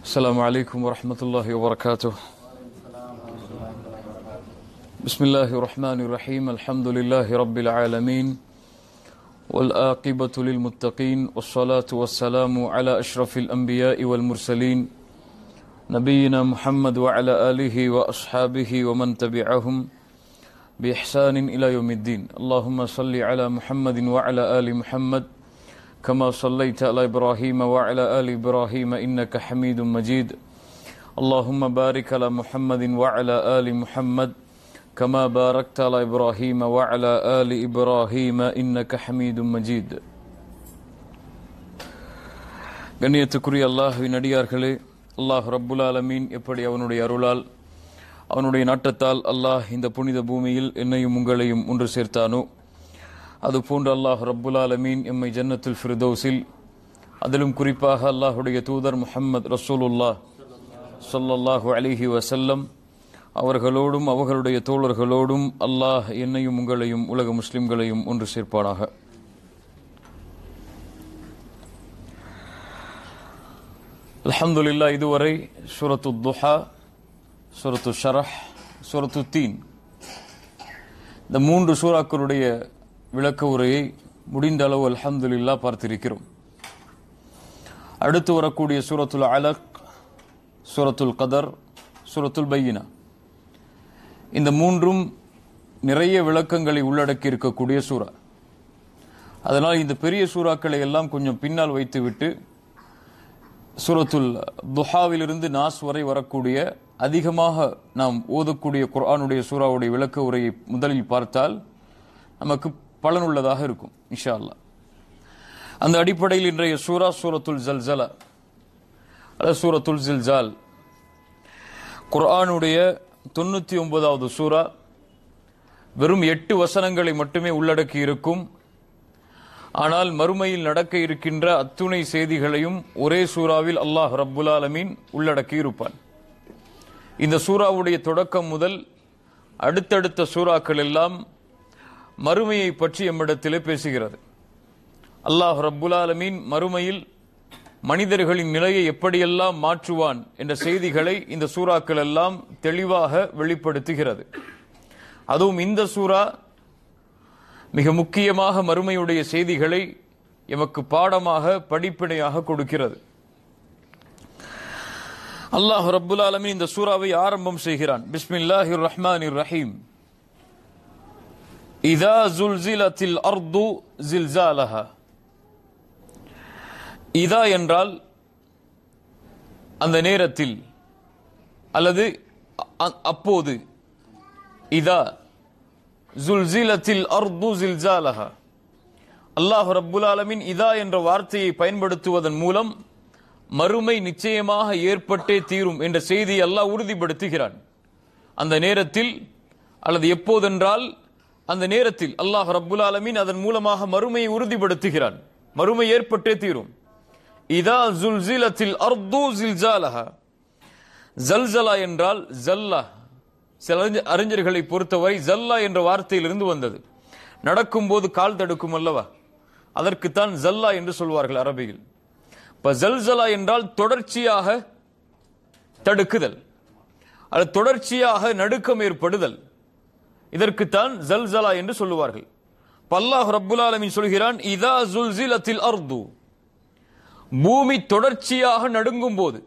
السلام عليكم ورحمة الله وبركاته بسم الله الرحمن الرحيم الحمد لله رب العالمين والآقبة للمتقين والصلاة والسلام على أشرف الأنبياء والمرسلين نبينا محمد وعلى آله وأصحابه ومن تبعهم بإحسان إلى يوم الدين اللهم صل على محمد وعلى آل محمد كما صليت على إبراهيم وعلى آل إبراهيم إنك حميد مجيد اللهم بارك على محمد وعلى آل محمد كما باركت على إبراهيم وعلى آل إبراهيم إنك حميد مجيد கண்ணியத்துக்குரிய அல்லாஹுவின் அடியார்களே அல்லாஹ் ரப்புல் ஆலமீன் எப்படி அவனுடைய அருளால் அவனுடைய நாட்டத்தால் அல்லாஹ் இந்த புனித பூமியில் என்னையும் உங்களையும் ஒன்று சேர்த்தானோ அதுபோன்று அல்லாஹ் ரப்புல் ஆலமீன் எம்மை ஜன்னத்துல் ஃபிர்தௌஸில் அதிலும் குறிப்பாக அல்லாஹுடைய தூதர் முஹம்மது ரசூலுல்லாஹ் ஸல்லல்லாஹு அலைஹி வஸல்லம் அவர்களோடும் அவர்களுடைய தோழர்களோடும் அல்லாஹ் என்னையும் உங்களையும் உலக முஸ்லிம்களையும் ஒன்று சேர்ப்பானாக அல்ஹம்துலில்லா இதுவரை சூரத்து துஹா சூரத்து ஷரஹ் சூரத்து தீன் இந்த மூன்று சூறாக்களுடைய விளக்க உரையை முடிந்த அளவு அல்ஹம்துலில்லா பார்த்திருக்கிறோம் அடுத்து வரக்கூடிய சூரத்துல் அலக் சூரத்துல் கதர் சூரத்துல் பையினா இந்த மூன்றும் நிறைய விளக்கங்களை உள்ளடக்கி இருக்கக்கூடிய சூறா அதனால் இந்த பெரிய சூறாக்களை எல்லாம் கொஞ்சம் பின்னால் வைத்துவிட்டு சூரத்துல் துஹாவிலிருந்து நாஸ் வரை வரக்கூடிய அதிகமாக நாம் ஓதக்கூடிய குர்ஆனுடைய சூறாவுடைய விளக்க உரையை முதலில் பார்த்தால் நமக்கு பலனுள்ளதாக இருக்கும் இன்ஷா அல்லாஹ் அந்த அடிப்படையில் இன்றைய சூரா சூரத்துல் ஜல்சலா அல்லது சூரத்துல் ஜில்ஜால் குர்ஆனுடைய தொண்ணூற்றி ஒன்பதாவது சூரா வெறும் எட்டு வசனங்களை மட்டுமே உள்ளடக்கி இருக்கும் ஆனால் மறுமையில் நடக்க இருக்கின்ற அத்துணை செய்திகளையும் ஒரே சூறாவில் அல்லாஹ் ரப்புல் ஆலமீன் உள்ளடக்கி இருப்பான் இந்த சூறாவுடைய தொடக்கம் முதல் அடுத்தடுத்த சூறாக்கள் எல்லாம் மறுமையை பற்றி எம்மிடத்திலே பேசுகிறது அல்லாஹ் ரப்புல் ஆலமீன் மறுமையில் மனிதர்களின் நிலையை எப்படியெல்லாம் மாற்றுவான் என்ற செய்திகளை இந்த சூறாக்கள் எல்லாம் தெளிவாக வெளிப்படுத்துகிறது அதுவும் இந்த சூறா மிக முக்கியமாக மறுமையுடைய செய்திகளை எமக்கு பாடமாக படிப்பினையாக கொடுக்கிறது அல்லாஹ் ரப்புல் ஆலமீன் இந்த சூறாவை ஆரம்பம் செய்கிறான் பிஸ்மில்லாஹிர் ரஹ்மானிர் ரஹீம் இதா ஜுல்சிலத்தில் அர்து ஜில்சாலஹா இதா என்றால் அந்த நேரத்தில் அல்லது அ- அப்போது இதா ஜுல்சிலத்தில் அர்து ஜில்சாலஹா அல்லாஹ் ரப்புல் ஆலமீன் இதா என்ற வார்த்தையை பயன்படுத்துவதன் மூலம் மறுமை நிச்சயமாக ஏற்பட்டே தீரும் என்ற செய்தியை அல்லாஹ் உறுதிப்படுத்துகிறான் அந்த நேரத்தில் அல்லது எப்போதென்றால் அந்த நேரத்தில் அல்லாஹ் ரப்புல் ஆலமீன் அதன் மூலமாக மறுமையை உறுதிப்படுத்துகிறான் மறுமை ஏற்பட்டே தீரும் இதா ஜுல்சிலத்தில் அர்து ஜில்சாலஹா ஜல்சலா என்றால் ஜல்லா சில அறிஞ- அறிஞர்களை பொறுத்தவரை ஜல்லா என்ற வார்த்தையிலிருந்து வந்தது நடக்கும்போது கால் தடுக்கும் அல்லவா அதற்குத்தான் ஜல்லா என்று சொல்வார்கள் அரபியில் இப்ப ஜல்சலா என்றால் தொடர்ச்சியாக தடுக்குதல் அது தொடர்ச்சியாக நடுக்கம் ஏற்படுதல் இதற்குத்தான் ஜல்சலா என்று சொல்லுவார்கள் இப்ப அல்லாஹ் ரப்புல் ஆலமீன் சொல்கிறான் இதா ஜுல்சிலத்தில் அர்து பூமி தொடர்ச்சியாக நடுங்கும் போது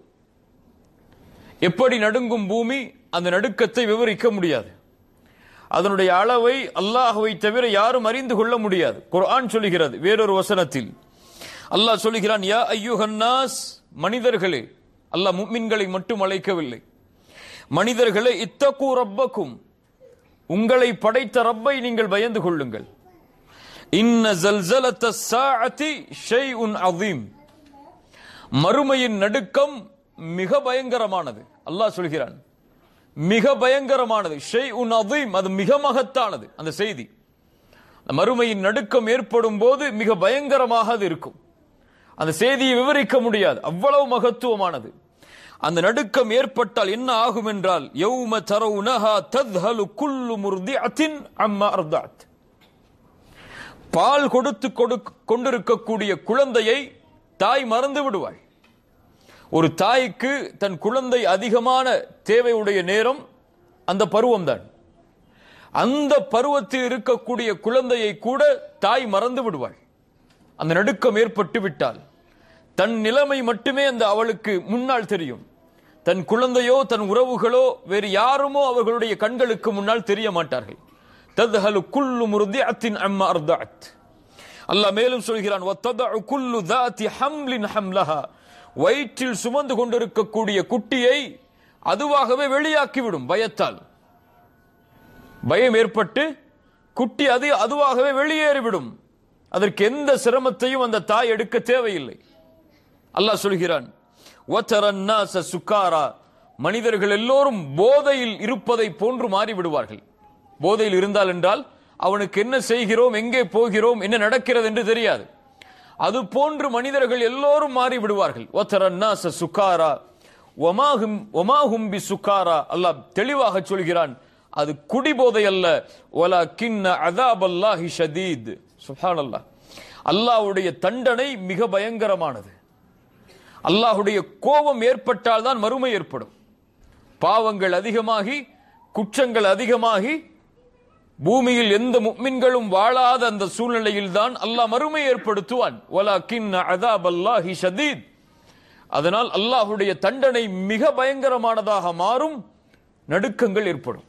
எப்படி நடுங்கும் பூமி அந்த நடுக்கத்தை விவரிக்க முடியாது அதனுடைய அளவை அல்லாஹ்வை தவிர யாரும் அறிந்து கொள்ள முடியாது குர்ஆன் சொல்லுகிறது வேறொரு வசனத்தில் அல்லாஹ் சொல்லுகிறான் யா ஐயுஹன்னாஸ் மனிதர்களே அல்லாஹ் முக்மின்களை மட்டும் அழைக்கவில்லை மனிதர்களே இத்தகு ரப்பக்கும் உங்களை படைத்த ரப்பை நீங்கள் பயந்து கொள்ளுங்கள் இன்ன ஜல்சலத்த சாஅதி ஷைஉன் அதீம் மறுமையின் நடுக்கம் மிக பயங்கரமானது அல்லாஹ் சொல்கிறான் மிக பயங்கரமானது ஷெய் உன் அதீம் அது மிக மகத்தானது அந்த செய்தி அந்த மறுமையின் நடுக்கம் ஏற்படும் போது மிக பயங்கரமாக அது இருக்கும் அந்த செய்தியை விவரிக்க முடியாது அவ்வளவு மகத்துவமானது அந்த நடுக்கம் ஏற்பட்டால் என்ன ஆகும் என்றால் யௌம தரவுனஹா தத்ஹலு குல்லு முர்திஅத்தின் அம்மா அர்தாத் பால் கொடுத்து கொடு கொண்டிருக்கக்கூடிய குழந்தையை தாய் மறந்து விடுவாள் ஒரு தாய்க்கு தன் குழந்தை அதிகமான தேவையுடைய நேரம் அந்த பருவம்தான் அந்த பருவத்தில் இருக்கக்கூடிய குழந்தையை கூட தாய் மறந்து விடுவாள் அந்த நடுக்கம் ஏற்பட்டு விட்டால் தன் நிலைமை மட்டுமே அந்த அவளுக்கு முன்னால் தெரியும் தன் குழந்தையோ தன் உறவுகளோ வேறு யாருமோ அவர்களுடைய கண்களுக்கு முன்னால் தெரிய மாட்டார்கள் தத்ஹலு குல்லு முர்திஅத்தின் அம்மா அர்தஅத் அல்லாஹ் மேலும் சொல்கிறான் வத்ததஉ குல்லு தாத்தி ஹம்லின் ஹம்லஹா வயிற்றில் சுமந்து கொண்டிருக்கக்கூடிய குட்டியை அதுவாகவே வெளியாக்கிவிடும் பயத்தால் பயம் ஏற்பட்டு குட்டி அது அதுவாகவே வெளியேறிவிடும் அதற்கு எந்த சிரமத்தையும் அந்த தாய் எடுக்க தேவையில்லை அல்லாஹ் சொல்கிறான் "வதரன்னாஸ சுக்காரா மனிதர்கள் எல்லோரும் போதையில் இருப்பதை போன்று மாறி விடுவார்கள் போதையில் இருந்தால் என்றால் அவனுக்கு என்ன செய்கிறோம் எங்கே போகிறோம் என்ன நடக்கிறது என்று தெரியாது அது போன்று மனிதர்கள் எல்லோரும் மாறி விடுவார்கள் "வதரன்னாஸ சுக்காரா ஒமாஹும் ஒமாஹும் பி சுக்காரா அல்லாஹ் தெளிவாக சொல்கிறான் அது குடிபோதை அல்ல ஒலா கிண்ண அதாப் அல்லாஹி ஷதீத் சுப்ஹானல்லாஹ் அல்லாஹ்வுடைய தண்டனை மிக பயங்கரமானது அல்லாஹுடைய கோபம் ஏற்பட்டால் தான் மறுமை ஏற்படும் பாவங்கள் அதிகமாகி குற்றங்கள் அதிகமாகி பூமியில் எந்த முக்மின்களும் வாழாத அந்த சூழ்நிலையில் தான் அல்லாஹ் மறுமை ஏற்படுத்துவான் வலா கின்ன அதாப் அல்லாஹி ஷதீத் அதனால் அல்லாஹுடைய தண்டனை மிக பயங்கரமானதாக மாறும் நடுக்கங்கள் ஏற்படும்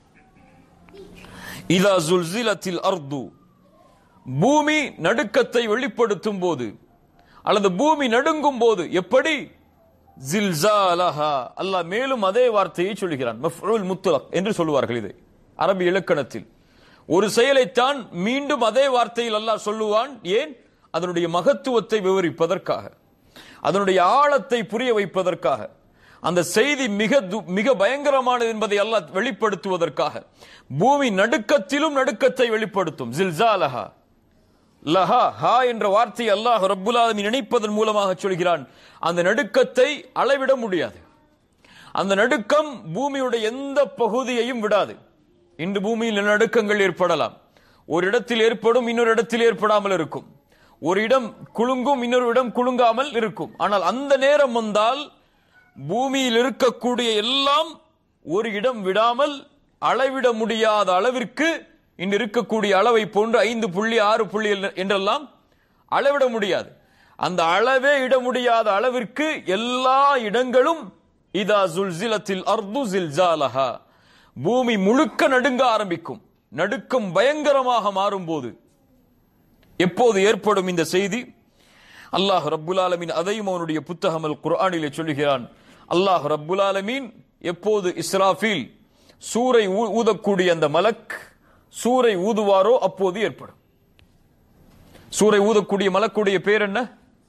இதா ஜுல்சிலத்தில் அர்து பூமி நடுக்கத்தை வெளிப்படுத்தும் போது அல்லது பூமி நடுங்கும் போது எப்படி ஜில்சாலஹா அல்லாஹ் மேலும் அதே வார்த்தையை சொல்கிறான் மஃபூல் முத்தலக் என்று சொல்லுவார்கள் இதை அரபி இலக்கணத்தில் ஒரு செயலைத்தான் மீண்டும் அதே வார்த்தையில் அல்லாஹ் சொல்லுவான் ஏன் அதனுடைய மகத்துவத்தை விவரிப்பதற்காக அதனுடைய ஆழத்தை புரிய வைப்பதற்காக அந்த செய்தி மிக து- மிக பயங்கரமானது என்பதை அல்லாஹ் வெளிப்படுத்துவதற்காக பூமி நடுக்கத்திலும் நடுக்கத்தை வெளிப்படுத்தும் ஜில்சாலஹா லஹா ஹா என்ற வார்த்தை அல்லாஹ் ரப்புல் ஆலமீன் நினைப்பதன் மூலமாக சொல்கிறான் அந்த நடுக்கத்தை அளவிட முடியாது அந்த நடுக்கம் பூமியுடைய எந்த பகுதியையும் விடாது இன்று பூமியில் நடுக்கங்கள் ஏற்படலாம் ஒரு இடத்தில் ஏற்படும் இன்னொரு இடத்தில் ஏற்படாமல் இருக்கும் ஒரு இடம் குலுங்கும் இன்னொரு இடம் குலுங்காமல் இருக்கும் ஆனால் அந்த நேரம் வந்தால் பூமியில் இருக்கக்கூடிய எல்லாம் ஒரு இடம் விடாமல் அளவிட முடியாத அளவிற்கு இன்று இருக்கக்கூடிய அளவை போன்று ஐந்து புள்ளி ஆறு புள்ளி என்ற- என்றெல்லாம் அளவிட முடியாது அந்த அளவே இட முடியாத அளவிற்கு எல்லா இடங்களும் இதா ஜுல்சிலத்தில் அர்து ஜில்ஜாலஹா பூமி முழுக்க நடுங்க ஆரம்பிக்கும் நடுக்கம் பயங்கரமாக மாறும்போது எப்போது ஏற்படும் இந்த செய்தி அல்லாஹ் ரப்புல் ஆலமீன் அதையும் அவனுடைய புத்தகம் அல் குர்ஆனிலே சொல்லுகிறான் அல்லாஹ் ரப்புல் ஆலமீன் எப்போது இஸ்ராஃபீல் சூரை ஊ- ஊதக்கூடிய அந்த மலக் சூரை ஊதுவாரோ அப்போது ஏற்படும் சூரை ஊதக்கூடிய மலக்குடைய பேர் என்ன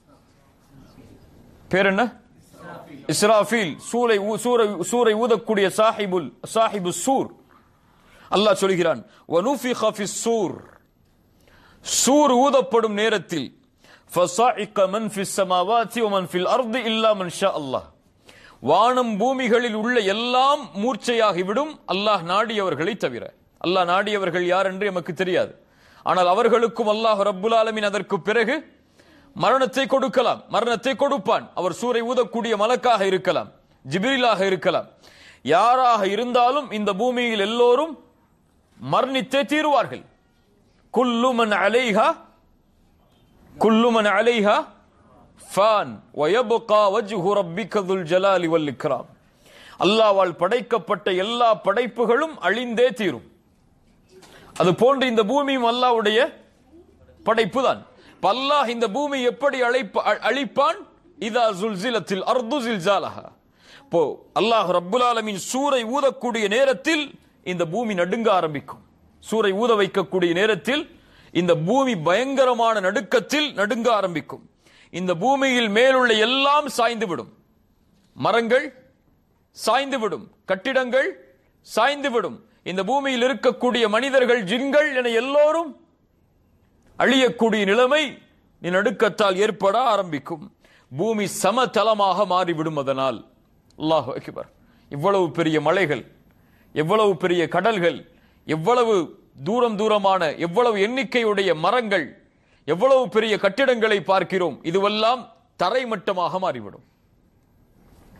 பேர் என்ன இஸ்ராஃபீல் சூரை ஊ- சூரை சூரை ஊதக்கூடிய சாஹிபுல் சாஹிபு சூர் அல்லாஹ் சொல்கிறான் வனுஃபிக ஃபிஸ் சூர் சூர் ஊதப்படும் நேரத்தில் فَصَعِقَ مَنْ فِي السَّمَاوَاتِ وَمَنْ فِي الْأَرْضِ إِلَّا مَنْ شَاءَ اللَّهُ வானம் பூமிகளில் உள்ள எல்லாம் மூர்ச்சையாகிவிடும் அல்லாஹ் நாடியவர்களை தவிர அல்லாஹ் நாடியவர்கள் யார் என்று எமக்கு தெரியாது ஆனால் அவர்களுக்கும் அல்லாஹ் ரப்புல் ஆலமீன் அதற்கு பிறகு மரணத்தை கொடுக்கலாம் மரணத்தை கொடுப்பான் அவர் சூரை ஊதக்கூடிய மலக்காக இருக்கலாம் ஜிபிரிலாக இருக்கலாம் யாராக இருந்தாலும் இந்த பூமியில் எல்லோரும் மரணித்தே தீருவார்கள் குல்லுமன் அலைஹா குல்லுமன் அலைஹா ஃபான் வயபுகா வஜ்ஹு ரப்பிக துல் ஜலாலி வல் இக்ராம் அல்லாஹ்வால் படைக்கப்பட்ட எல்லா படைப்புகளும் அழிந்தே தீரும் அது போன்று இந்த பூமியும் அல்லாஹ்வுடைய படைப்பு தான் அல்லாஹ் இந்த பூமி எப்படி அழைப்ப அ- அழிப்பான் இதா ஜுல்சிலத்தில் அர்து ஜில்ஜாலஹா இப்போ அல்லாஹ் ரப்புல் ஆலமீன் சூரை ஊதக்கூடிய நேரத்தில் இந்த பூமி நடுங்க ஆரம்பிக்கும் சூரை ஊத வைக்கக்கூடிய நேரத்தில் இந்த பூமி பயங்கரமான நடுக்கத்தில் நடுங்க ஆரம்பிக்கும் இந்த பூமியில் மேலுள்ள எல்லாம் சாய்ந்து விடும் மரங்கள் சாய்ந்து விடும் கட்டிடங்கள் சாய்ந்து விடும் இந்த பூமியில் இருக்கக்கூடிய மனிதர்கள் ஜின்கள் என எல்லோரும் அழியக்கூடிய நிலைமை நடுக்கத்தால் ஏற்பட ஆரம்பிக்கும் பூமி சமதளமாக மாறிவிடும் அதனால் அல்லாஹ் அக்பர் இவ்வளவு பெரிய மலைகள் எவ்வளவு பெரிய கடல்கள் எவ்வளவு தூரம் தூரமான எவ்வளவு எண்ணிக்கையுடைய மரங்கள் எவ்வளவு பெரிய கட்டிடங்களை பார்க்கிறோம் இதுவெல்லாம் தரைமட்டமாக மாறிவிடும்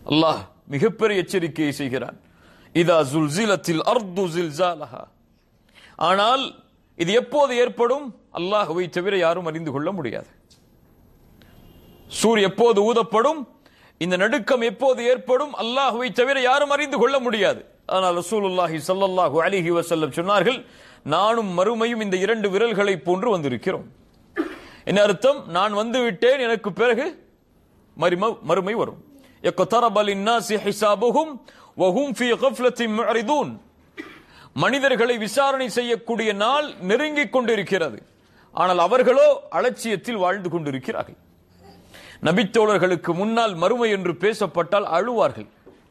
அல்லாஹ் மிகப்பெரிய எச்சரிக்கையை செய்கிறான் இதா ஜுல்சிலத்தில் அர்து ஜில்சாலஹா ஆனால் இது எப்போது ஏற்படும் அல்லாஹ்வை தவிர யாரும் அறிந்து கொள்ள முடியாது சூர் எப்போது ஊதப்படும் இந்த நடுக்கம் எப்போது ஏற்படும் அல்லாஹ்வை தவிர யாரும் அறிந்து கொள்ள முடியாது ஆனால் ரசூலுல்லாஹி ஸல்லல்லாஹு அலைஹி வஸல்லம் சொன்னார்கள் நானும் மறுமையும் இந்த இரண்டு விரல்களை போன்று வந்திருக்கிறோம் என்ன அர்த்தம் நான் வந்து விட்டேன் எனக்கு பிறகு மறும- மறுமை வரும் يقترب للناس حسابهم وهم في غفلة معرضون மனிதர்களை விசாரணை செய்யக்கூடிய நாள் நெருங்கிக் கொண்டிருக்கிறது ஆனால் அவர்களோ அலட்சியத்தில் வாழ்ந்து கொண்டிருக்கிறார்கள் நபித்தோழர்களுக்கு முன்னால் மறுமை என்று பேசப்பட்டால் அழுவார்கள்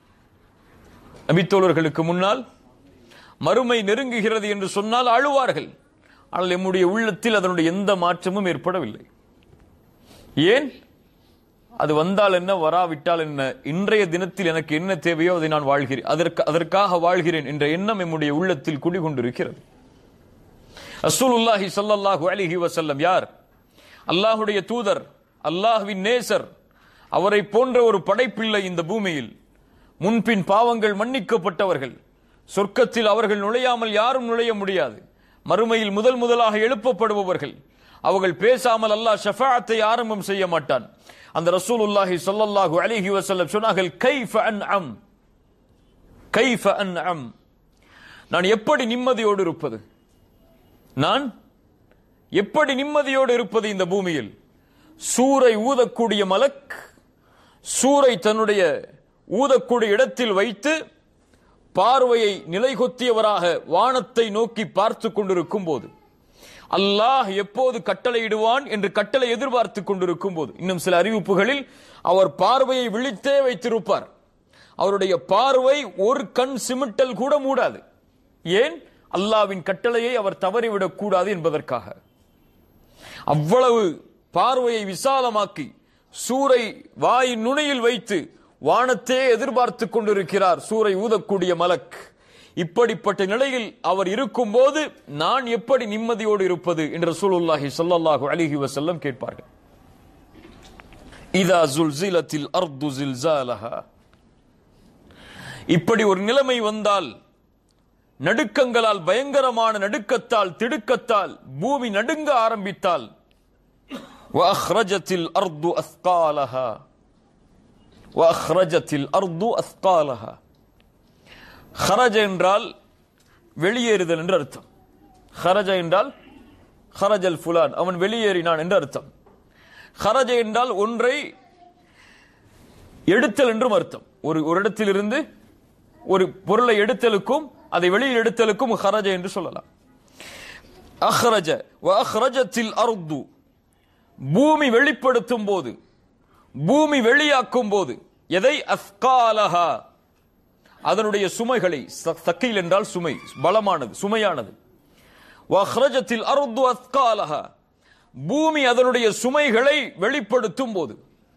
நபித்தோழர்களுக்கு முன்னால் மறுமை நெருங்குகிறது என்று சொன்னால் அழுவார்கள் ஆனால் எம்முடைய உள்ளத்தில் அதனுடைய எந்த மாற்றமும் ஏற்படவில்லை ஏன் அது வந்தால் என்ன வராவிட்டால் என்ன இன்றைய தினத்தில் எனக்கு என்ன தேவையோ அதை நான் வாழ்கிறேன் அதற்கு அதற்காக வாழ்கிறேன் என்ற எண்ணம் எம்முடைய உள்ளத்தில் குடிகொண்டிருக்கிறது ரசூலுல்லாஹி ஸல்லல்லாஹு அலைஹி வஸல்லம் யார் அல்லாஹ்வுடைய தூதர் அல்லாஹ்வின் நேசர் அவரை போன்ற ஒரு படைப்பில்லை இந்த பூமியில் முன்பின் பாவங்கள் மன்னிக்கப்பட்டவர்கள் சொர்க்கத்தில் அவர்கள் நுழையாமல் யாரும் நுழைய முடியாது மறுமையில் முதல் முதலாக எழுப்பப்படுபவர்கள் அவர்கள் பேசாமல் அல்லாஹ் ஷஃபாஅத்தை ஆரம்பம் செய்ய மாட்டான் அந்த ரசூலுல்லாஹி ஸல்லல்லாஹு அலைஹி வஸல்லம் சொன்னார்கள் கைஃப அன்அம் கைஃப அன்அம் நான் எப்படி நிம்மதியோடு இருப்பது நான் எப்படி நிம்மதியோடு இருப்பது இந்த பூமியில் சூரை ஊதக்கூடிய மலக் சூரை தன்னுடைய ஊதக்கூடிய இடத்தில் வைத்து பார்வையை நிலைகொத்தியவராக வானத்தை நோக்கி பார்த்து கொண்டிருக்கும் போது அல்லாஹ் எப்போது கட்டளையிடுவான் என்று கட்டளை எதிர்பார்த்து கொண்டிருக்கும் போது இன்னும் சில அறிவிப்புகளில் அவர் பார்வையை விழித்தே வைத்திருப்பார் அவருடைய பார்வை ஒரு கண் சிமிட்டல் கூட மூடாது ஏன் அல்லாவின் கட்டளையை அவர் தவறிவிடக் கூடாது என்பதற்காக அவ்வளவு பார்வையை விசாலமாக்கி சூரை வாயின் நுனியில் வைத்து வானத்தே எதிர்பார்த்து கொண்டிருக்கிறார் சூரை ஊதக்கூடிய மலக் இப்படிப்பட்ட நிலையில் அவர் இருக்கும்போது நான் எப்படி நிம்மதியோடு இருப்பது என்று ரசூலுல்லாஹி ஸல்லல்லாஹு அலைஹி வஸல்லம் கேட்பார்கள் இதா ஜுல்சிலத்தில் அர்து ஜில்சாலஹா இப்படி ஒரு நிலைமை வந்தால் நடுக்கங்களால் பயங்கரமான நடுக்கத்தால் திடுக்கத்தால் பூமி நடுங்க ஆரம்பித்தால் وأخرجت الأرض أثقالها وأخرجت الأرض أثقالها خرج என்றால் வெளியேறுதல் என்று அர்த்தம் خرج என்றால் خرج الفلان அவன் வெளியேறினான் என்று அர்த்தம் خرج என்றால் ஒன்றை எடுத்தல் என்றும் அர்த்தம் ஒரு ஒரு இடத்திலிருந்து ஒரு பொருளை எடுத்தலுக்கும் அதை வெளியில் எடுத்தலுக்கும் خرج என்று சொல்லலாம் அஹ்ரஜ வஅஹ்ரஜத்தில் அர்து பூமி வெளிப்படுத்தும் போது பூமி வெளியாக்கும் போது எதை அஸ்காலஹா அதனுடைய சுமைகளை ச- சக்கைல் என்றால் சுமை பலமானது சுமையானது வஹ்ரஜத்தில் அருது அஸ்காலஹா பூமி அதனுடைய சுமைகளை வெளிப்படுத்தும் போது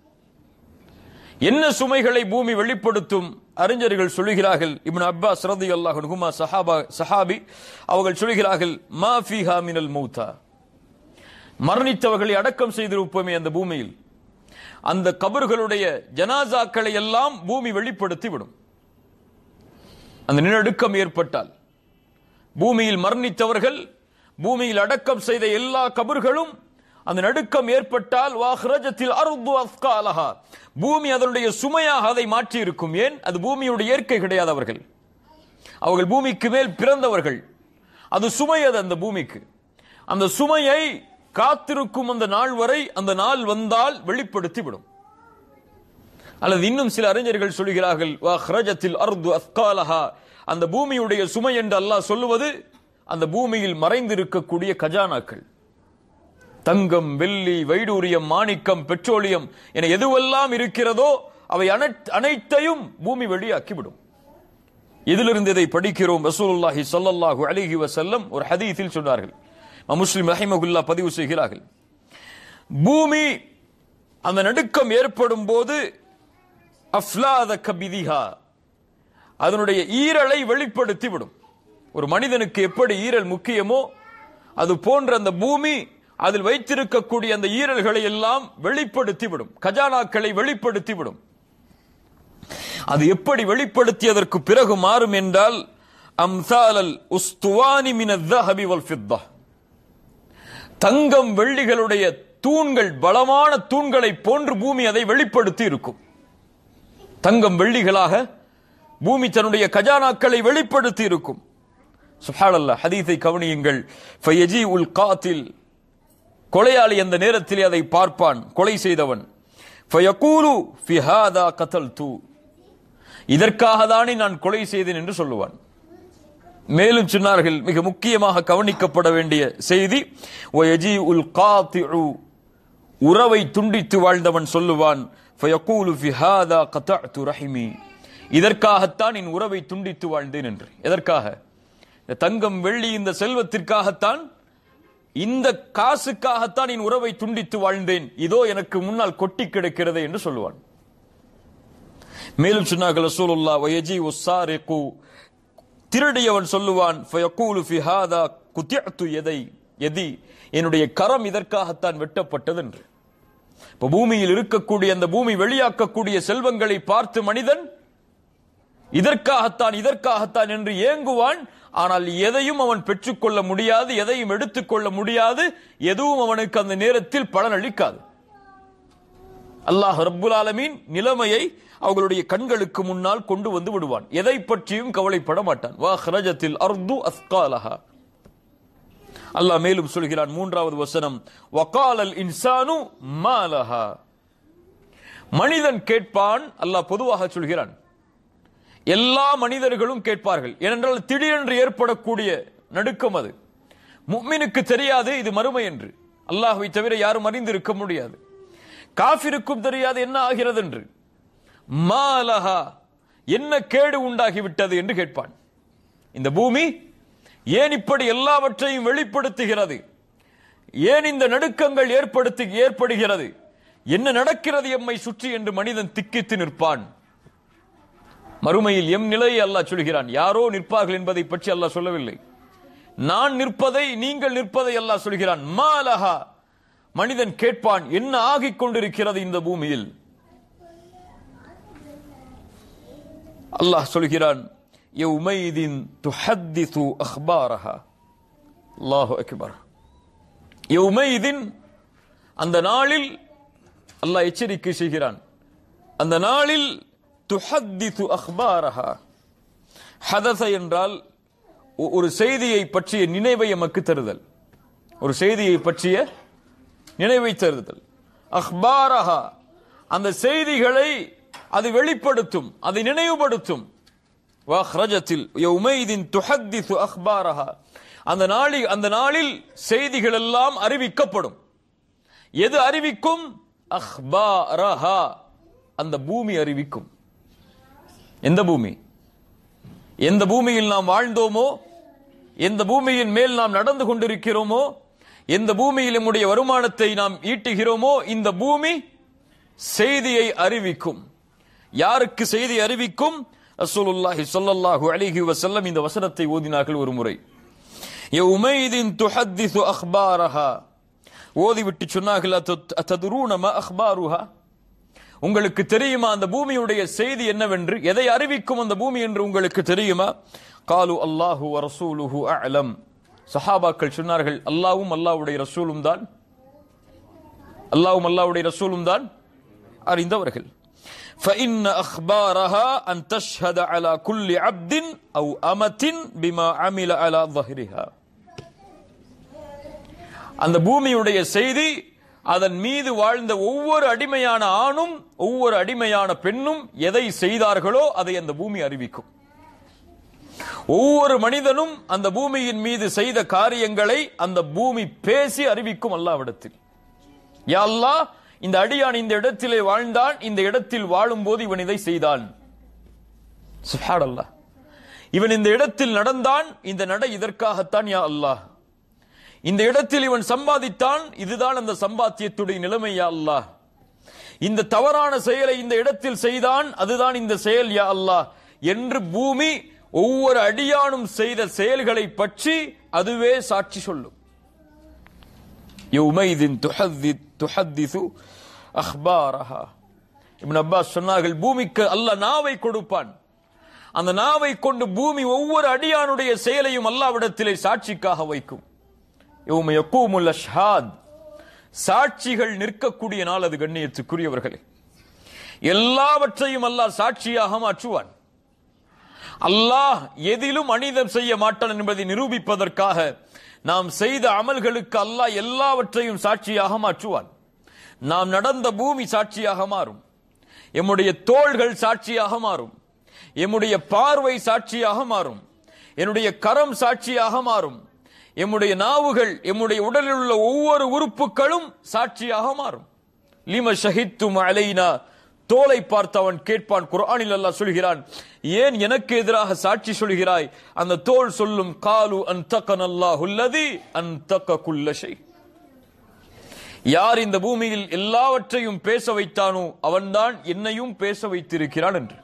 என்ன சுமைகளை பூமி வெளிப்படுத்தும் அறிஞர்கள் சொல்லுகிறார்கள் இப்னு அப்பாஸ் ரலியல்லாஹு அன்ஹுமா சஹாபா சஹாபி அவர்கள் சொல்லுகிறார்கள் மா ஃபீஹா மினல் மௌதா மரணித்தவர்களை அடக்கம் செய்திருப்போமே அந்த பூமியில் அந்த கபர்களுடைய ஜனாசாக்களை எல்லாம் பூமி வெளிப்படுத்தி விடும் அந்த நிலநடுக்கம் ஏற்பட்டால் பூமியில் மரணித்தவர்கள் பூமியில் அடக்கம் செய்த எல்லா கபர்களும் அந்த நடுக்கம் ஏற்பட்டால் வாஹ்ரஜத்தில் அருது அஸ்காலஹா பூமி அதனுடைய சுமையாக அதை மாற்றி இருக்கும் ஏன் அது பூமியுடைய இயற்கை கிடையாது அவர்கள் அவர்கள் பூமிக்கு மேல் பிறந்தவர்கள் அது சுமை அது அந்த பூமிக்கு அந்த சுமையை காத்திருக்கும் அந்த நாள் வரை அந்த நாள் வந்தால் வெளிப்படுத்தி விடும் அல்லது இன்னும் சில அறிஞர்கள் சொல்கிறார்கள் "வஅஹ்ரஜத்தில் அர்து அஸ்காலஹா அந்த பூமியுடைய சுமை என்று அல்லாஹ் சொல்லுவது அந்த பூமியில் மறைந்திருக்கக்கூடிய கஜானாக்கள் தங்கம் வெள்ளி வைடூரியம் மாணிக்கம் பெட்ரோலியம் என எதுவெல்லாம் இருக்கிறதோ அவை அனைத்- அனைத்தையும் பூமி வெளியாக்கிவிடும் இதிலிருந்து இதை படிக்கிறோம் ரசூலுல்லாஹி ஸல்லல்லாஹு அலைஹி வஸல்லம் ஒரு ஹதீஸில் சொன்னார்கள் இமாம் முஸ்லிம் ரஹிமகுல்லா பதிவு செய்கிறார்கள் பூமி அந்த நடுக்கம் ஏற்படும் போது அஃப்லாத கபிதிஹா அதனுடைய ஈரலை வெளிப்படுத்தி விடும் ஒரு மனிதனுக்கு எப்படி ஈரல் முக்கியமோ அது போன்ற அந்த பூமி அதில் வைத்திருக்கக்கூடிய அந்த ஈரல்களை எல்லாம் வெளிப்படுத்தி விடும் கஜானாக்களை வெளிப்படுத்தி விடும் அது எப்படி வெளிப்படுத்தியதற்கு பிறகு மாறும் என்றால் அம்சாலல் உஸ்துவானி மின الذهب والفضة தங்கம் வெள்ளிகளுடைய தூண்கள் பலமான தூண்களை போன்று பூமி அதை வெளிப்படுத்தி இருக்கும் தங்கம் வெள்ளிகளாக பூமி தன்னுடைய கஜானாக்களை வெளிப்படுத்தி இருக்கும் சுஹானல்லா ஹதீஸை கவனியுங்கள் ஃபயஜி உல் காத்தில் கொலையாளி அந்த நேரத்திலே அதை பார்ப்பான் கொலை செய்தவன் ஃபயகூலு ஃபி ஹாதா கதல்து இதற்காக தானே நான் கொலை செய்தேன் என்று சொல்லுவான் மேலும் சொன்னார்கள் மிக முக்கியமாக கவனிக்கப்பட வேண்டிய செய்தி வயஜி உல் காத்திஉ உறவை துண்டித்து வாழ்ந்தவன் சொல்லுவான் ஃபயகூலு ஃபி ஹாதா கதஅது ரஹிமி இதற்காகத்தான் என் உறவை துண்டித்து வாழ்ந்தேன் என்று எதற்காக இந்த தங்கம் வெள்ளி இந்த செல்வத்திற்காகத்தான் இந்த காசுக்காகத்தான் என் உறவை துண்டித்து வாழ்ந்தேன் இதோ எனக்கு முன்னால் கொட்டி கிடக்கிறது என்று சொல்லுவான் மேலும் சொன்னார்கள் ரசூலுல்லாஹ் வயஜி உஸ்ஸாரிகு திருடியவன் சொல்லுவான் ஃபயகூலு ஃபி ஹாதா குத்திஅத்து எதை எதி என்னுடைய கரம் இதற்காகத்தான் வெட்டப்பட்டது என்று இப்ப பூமியில் இருக்கக்கூடிய அந்த பூமி வெளியாக்கக்கூடிய செல்வங்களை பார்த்து மனிதன் இதற்காகத்தான் இதற்காகத்தான் என்று ஏங்குவான் ஆனால் எதையும் அவன் பெற்றுக்கொள்ள முடியாது எதையும் எடுத்துக்கொள்ள முடியாது எதுவும் அவனுக்கு அந்த நேரத்தில் பலனளிக்காது அல்லாஹ் ரப்புல் ஆலமீன் நிலைமையை அவர்களுடைய கண்களுக்கு முன்னால் கொண்டு வந்து விடுவான் எதை பற்றியும் கவலைப்பட மாட்டான் வா ஹரஜத்தில் அர்து அஸ்காலஹா அல்லாஹ் மேலும் சொல்கிறான் மூன்றாவது வசனம் வகாலல் இன்சானு மாலஹா மனிதன் கேட்பான் அல்லாஹ் பொதுவாக சொல்கிறான் எல்லா மனிதர்களும் கேட்பார்கள் ஏனென்றால் திடீரென்று ஏற்படக்கூடிய நடுக்கம் அது முக்மினுக்கு தெரியாது இது மறுமை என்று அல்லாஹ்வை தவிர யாரும் அறிந்திருக்க முடியாது காஃபிருக்கும் தெரியாது என்ன ஆகிறது என்று மாலஹா என்ன கேடு உண்டாகிவிட்டது என்று கேட்பான் இந்த பூமி ஏன் இப்படி எல்லாவற்றையும் வெளிப்படுத்துகிறது ஏன் இந்த நடுக்கங்கள் ஏற்படுத்தி ஏற்படுகிறது என்ன நடக்கிறது எம்மை சுற்றி என்று மனிதன் திக்கித்து நிற்பான் மறுமையில் எம் நிலையை அல்லாஹ் சொல்கிறான் யாரோ நிற்பார்கள் என்பதை பற்றி அல்லாஹ் சொல்லவில்லை நான் நிற்பதை நீங்கள் நிற்பதை அல்லாஹ் சொல்கிறான் மாலஹா மனிதன் கேட்பான் என்ன ஆகிக் கொண்டிருக்கிறது இந்த பூமியில் அல்லாஹ் சொல்கிறான் யௌமைதின் துஹத்திசு அஹ்பாரஹா அல்லாஹு அக்பர் யௌமைதின் அந்த நாளில் அல்லாஹ் எச்சரிக்கை செய்கிறான் அந்த நாளில் துஹத்திசு அஹ்பாரஹா ஹதச என்றால் ஒ- ஒரு செய்தியை பற்றிய நினைவை எமக்கு தருதல் ஒரு செய்தியை பற்றிய நினைவை தருதல் அஹ்பாரஹா அந்த செய்திகளை அது வெளிப்படுத்தும் அதை நினைவுபடுத்தும் வஹ்ரஜத்தில் யௌமைதின் துஹத்திசு அஹ்பாரஹா அந்த நாளில் அந்த நாளில் செய்திகள் எல்லாம் அறிவிக்கப்படும் எது அறிவிக்கும் அஹ்பாரஹா அந்த பூமி அறிவிக்கும் எந்த பூமி எந்த பூமியில் நாம் வாழ்ந்தோமோ எந்த பூமியின் மேல் நாம் நடந்து கொண்டிருக்கிறோமோ எந்த பூமியில் நம்முடைய வருமானத்தை நாம் ஈட்டுகிறோமோ இந்த பூமி செய்தியை அறிவிக்கும் யாருக்கு செய்தி அறிவிக்கும் ரசூலுல்லாஹி ஸல்லல்லாஹு அலைஹி வஸல்லம் இந்த வசனத்தை ஓதினார்கள் ஒரு முறை யௌமைதின் துஹத்திசு அக்பாரஹா ஓதிவிட்டு சொன்னார்கள் "அத்தத்- அத்ததுரூன மா அக்பாருஹா உங்களுக்கு தெரியுமா அந்த பூமியுடைய செய்தி என்னவென்று எதை அறிவிக்கும் அந்த பூமி என்று உங்களுக்கு தெரியுமா காலு அல்லாஹு வ ரசூலுஹு அலம் சஹாபாக்கள் சொன்னார்கள் அல்லாவும் அல்லாஹ்வுடைய ரசூலும் தான் அல்லாவும் அல்லாஹ்வுடைய ரசூலும் தான் அறிந்தவர்கள் فإن أخبارها أن تشهد على كل عبد أو أمة بما عمل على ظهرها அந்த பூமியுடைய செய்தி அதன் மீது வாழ்ந்த ஒவ்வொரு அடிமையான ஆணும் ஒவ்வொரு அடிமையான பெண்ணும் எதை செய்தார்களோ அதை அந்த பூமி அறிவிக்கும் ஒவ்வொரு மனிதனும் அந்த பூமியின் மீது செய்த காரியங்களை அந்த பூமி பேசி அறிவிக்கும் அல்லாவிடத்தில் யா அல்லாஹ் இந்த அடியான் இந்த இடத்திலே வாழ்ந்தான் இந்த இடத்தில் வாழும்போது இவன் இதை செய்தான் சுப்ஹானல்லாஹ் இவன் இந்த இடத்தில் நடந்தான் இந்த நடை இதற்காகத்தான் யா அல்லாஹ் இந்த இடத்தில் இவன் சம்பாதித்தான் இதுதான் அந்த சம்பாத்தியத்துடைய நிலைமை யா அல்லாஹ் இந்த தவறான செயலை இந்த இடத்தில் செய்தான் அதுதான் இந்த செயல் யா அல்லாஹ் என்று பூமி ஒவ்வொரு அடியானும் செய்த செயல்களை பற்றி அதுவே சாட்சி சொல்லும் யௌமைதின் துஹத்தி துஹத்திசு அஹ்பாரஹா இப்னு அப்பாஸ் சொன்னார்கள் பூமிக்கு அல்லாஹ் நாவை கொடுப்பான் அந்த நாவை கொண்டு பூமி ஒவ்வொரு அடியானுடைய செயலையும் அல்லாவிடத்திலே சாட்சிக்காக வைக்கும் யௌம யக்கூமுல் அஷ்ஹாத் சாட்சிகள் நிற்கக்கூடிய நாள் அது கண்ணியத்துக்குரியவர்களே எல்லாவற்றையும் அல்லாஹ் சாட்சியாக மாற்றுவான் அல்லாஹ் எதிலும் அனிதம் செய்ய மாட்டான் என்பதை நிரூபிப்பதற்காக நாம் செய்த அமல்களுக்கு அல்லாஹ் எல்லாவற்றையும் சாட்சியாக மாற்றுவான் நாம் நடந்த பூமி சாட்சியாக மாறும் எம்முடைய தோள்கள் சாட்சியாக மாறும் எம்முடைய பார்வை சாட்சியாக மாறும் என்னுடைய கரம் சாட்சியாக மாறும் எம்முடைய நாவுகள் எம்முடைய உடலில் உள்ள ஒவ்வொரு உறுப்புகளும் சாட்சியாக மாறும் லிம ஷஹித்தும் அலைனா தோலை பார்த்து அவன் கேட்பான் குர்ஆனில் அல்லாஹ் சொல்கிறான் ஏன் எனக்கு எதிராக சாட்சி சொல்கிறாய் அந்த தோல் சொல்லும் காலு அன்தகன் அல்லாஹுல்லதி அன்தக குல்ல ஷை யார் இந்த பூமியில் எல்லாவற்றையும் பேச வைத்தானோ அவன்தான் என்னையும் பேச வைத்திருக்கிறான் என்று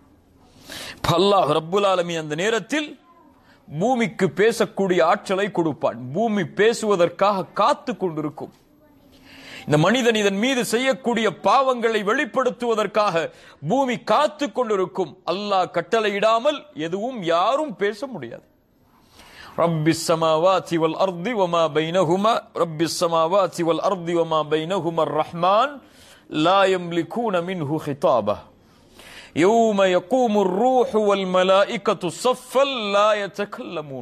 அல்லாஹ் ரப்புல் ஆலமி அந்த நேரத்தில் பூமிக்கு பேசக்கூடிய ஆற்றலை கொடுப்பான் பூமி பேசுவதற்காக காத்து கொண்டிருக்கும் இந்த மனிதன் இதன் மீது செய்யக்கூடிய பாவங்களை வெளிப்படுத்துவதற்காக பூமி காத்து கொண்டிருக்கும் அல்லாஹ் கட்டளையிடாமல் எதுவும் யாரும் பேச முடியாது رب السماوات والأرض وما بينهما رب السماوات والأرض وما بينهما الرحمن لا يملكون منه خطابه يوم يقوم الروح والملائكة صفا لا يتكلمون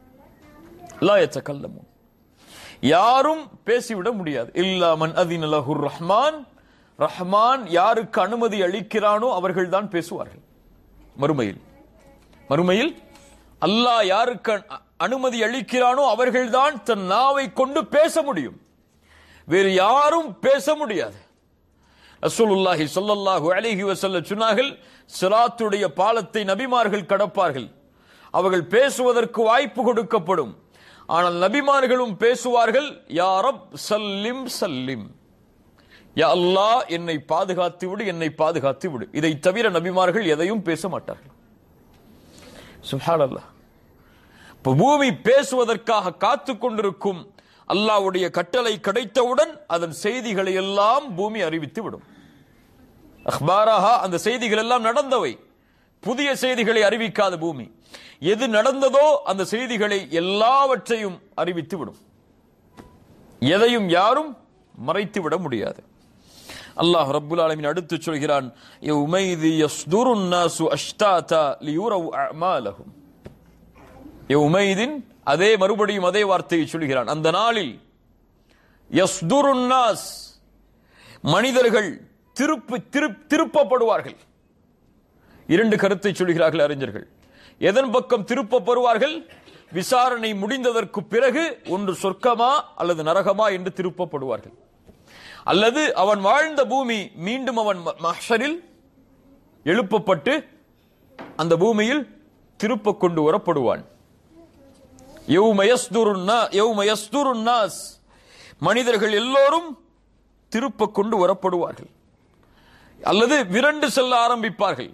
لا يتكلمون யாரும் பேசிவிட முடியாது இல்லா மன் அதின் லஹுர் ரஹ்மான் ரஹ்மான் யாருக்கு அனுமதி அளிக்கிறானோ அவர்கள்தான் பேசுவார்கள் மறுமையில் மறுமையில் அல்லாஹ் யாருக்கு அ- அனுமதி அளிக்கிறானோ அவர்கள்தான் தன் நாவை கொண்டு பேச முடியும் வேறு யாரும் பேச முடியாது ரசூலுல்லாஹி ஸல்லல்லாஹு அலைஹி வஸல்லம் சொன்னார்கள் சிராத்துடைய பாலத்தை நபிமார்கள் கடப்பார்கள் அவர்கள் பேசுவதற்கு வாய்ப்பு கொடுக்கப்படும் ஆனால் நபிமார்களும் பேசுவார்கள் யா ரப் சல்லிம் சல்லிம் யா அல்லாஹ் என்னை பாதுகாத்து விடு என்னை பாதுகாத்து விடு இதை தவிர நபிமார்கள் எதையும் பேச மாட்டார்கள் சுப்ஹானல்லாஹ் இப்ப பூமி பேசுவதற்காக காத்து கொண்டிருக்கும் அல்லாஹ்வுடைய கட்டளை கிடைத்தவுடன் அதன் செய்திகளை எல்லாம் பூமி அறிவித்து விடும் அஹ்பாராஹா அந்த செய்திகள் எல்லாம் நடந்தவை புதிய செய்திகளை அறிவிக்காத பூமி எது நடந்ததோ அந்த செய்திகளை எல்லாவற்றையும் அறிவித்து விடும் எதையும் யாரும் மறைத்து விட முடியாது அல்லாஹ் ரப்புல் ஆலமீன் அடுத்து சொல்கிறான் யௌமைதி யஸ்துருன் நாசு அஷ்தாதா லியுரவு அஅமாலஹும் யௌமைதின் அதே மறுபடியும் அதே வார்த்தையை சொல்கிறான் அந்த நாளில் யஸ்துருன் நாஸ் மனிதர்கள் திருப்பு திருப்- திருப்பப்படுவார்கள் இரண்டு கருத்தை சொல்கிறார்கள் அறிஞர்கள் எதன் பக்கம் திருப்பப்படுவார்கள் விசாரணை முடிந்ததற்கு பிறகு ஒன்று சொர்க்கமா அல்லது நரகமா என்று திருப்பப்படுவார்கள் அல்லது அவன் வாழ்ந்த பூமி மீண்டும் அவன் ம- மஹ்ஷரில் எழுப்பப்பட்டு அந்த பூமியில் திருப்ப கொண்டு வரப்படுவான் யௌம யஸ்துருன் நா- யௌம யஸ்துருன் நாஸ். மனிதர்கள் எல்லோரும் திருப்ப கொண்டு வரப்படுவார்கள் அல்லது விரண்டு செல்ல ஆரம்பிப்பார்கள்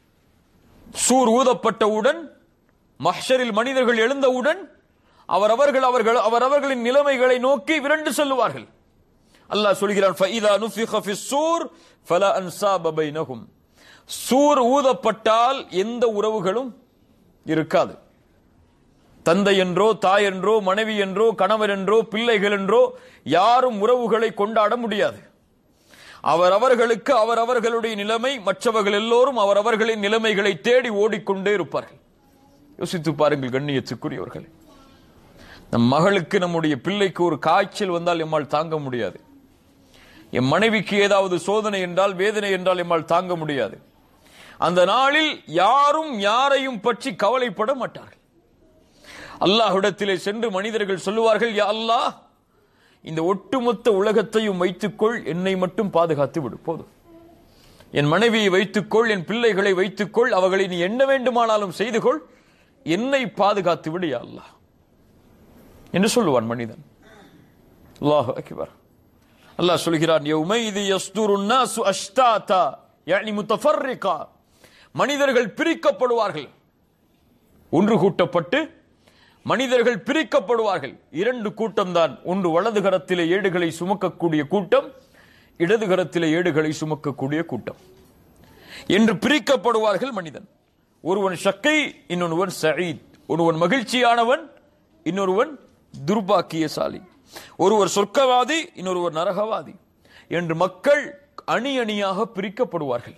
சூர் ஊதப்பட்டவுடன் மஹ்ஷரில் மனிதர்கள் எழுந்தவுடன் அவரவர்கள் அவர்கள் அவரவர்களின் நிலைமைகளை நோக்கி விரண்டு செல்லுவார்கள் அல்லாஹ் சொல்கிறான் فَإِذَا نُفِخَ فِي الصُّورِ فَلَا أَنْسَابَ بَيْنَهُمْ சூர் ஊதப்பட்டால் எந்த உறவுகளும் இருக்காது தந்தை என்றோ தாய் என்றோ மனைவி என்றோ கணவர் என்றோ பிள்ளைகள் என்றோ யாரும் உறவுகளை கொண்டாட முடியாது அவரவர்களுக்கு அவரவர்களுடைய நிலைமை மற்றவர்கள் எல்லோரும் அவரவர்களின் நிலைமைகளை தேடி ஓடிக்கொண்டே இருப்பார்கள் யோசித்து பாருங்கள் கண்ணியத்துக்குரியவர்கள் நம் மகளுக்கு நம்முடைய பிள்ளைக்கு ஒரு காய்ச்சல் வந்தால் எம்மால் தாங்க முடியாது என் மனைவிக்கு ஏதாவது சோதனை என்றால் வேதனை என்றால் எம்மால் தாங்க முடியாது அந்த நாளில் யாரும் யாரையும் பற்றி கவலைப்பட மாட்டார்கள் அல்லாஹ்விடத்திலே சென்று மனிதர்கள் சொல்லுவார்கள் யா அல்லாஹ் இந்த ஒட்டுமொத்த உலகத்தையும் வைத்துக்கொள் என்னை மட்டும் பாதுகாத்து விடு போதும் என் மனைவியை வைத்துக்கொள் என் பிள்ளைகளை வைத்துக்கொள் அவர்களை நீ என்ன வேண்டுமானாலும் செய்து கொள் என்னை பாதுகாத்து விடு யா அல்லாஹ் என்று சொல்லுவான் மனிதன் அல்லாஹ் அக்பர் அல்லாஹ் சொல்கிறான் யௌமைதி யஸ்துருன் நாசு அஷ்தாதா யானி முத்தஃபர்ரிகா மனிதர்கள் பிரிக்கப்படுவார்கள் ஒன்று கூட்டப்பட்டு மனிதர்கள் பிரிக்கப்படுவார்கள் இரண்டு கூட்டம்தான் ஒன்று வலது கரத்திலே ஏடுகளை சுமக்கக்கூடிய கூட்டம் இடது கரத்திலே ஏடுகளை சுமக்கக்கூடிய கூட்டம் என்று பிரிக்கப்படுவார்கள் மனிதன் ஒருவன் ஷக்கை இன்னொருவன் சயீத் ஒருவன் மகிழ்ச்சியானவன் இன்னொருவன் துர்பாக்கியசாலி ஒருவர் சொர்க்கவாதி இன்னொருவர் நரகவாதி என்று மக்கள் அணி அணியாக பிரிக்கப்படுவார்கள்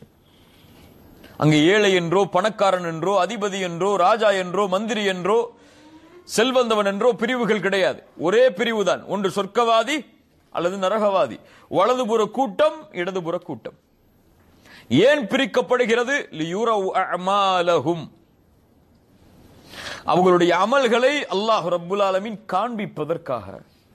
அங்கு ஏழை என்றோ பணக்காரன் என்றோ அதிபதி என்றோ ராஜா என்றோ மந்திரி என்றோ செல்வந்தவன் என்றோ பிரிவுகள் கிடையாது ஒரே பிரிவுதான் ஒன்று சொர்க்கவாதி அல்லது நரகவாதி வலதுபுற கூட்டம் இடதுபுற கூட்டம் ஏன் பிரிக்கப்படுகிறது லியுரவு அஅமாலஹும் அவர்களுடைய அமல்களை அல்லாஹ் ரப்புல் ஆலமீன் காண்பிப்பதற்காக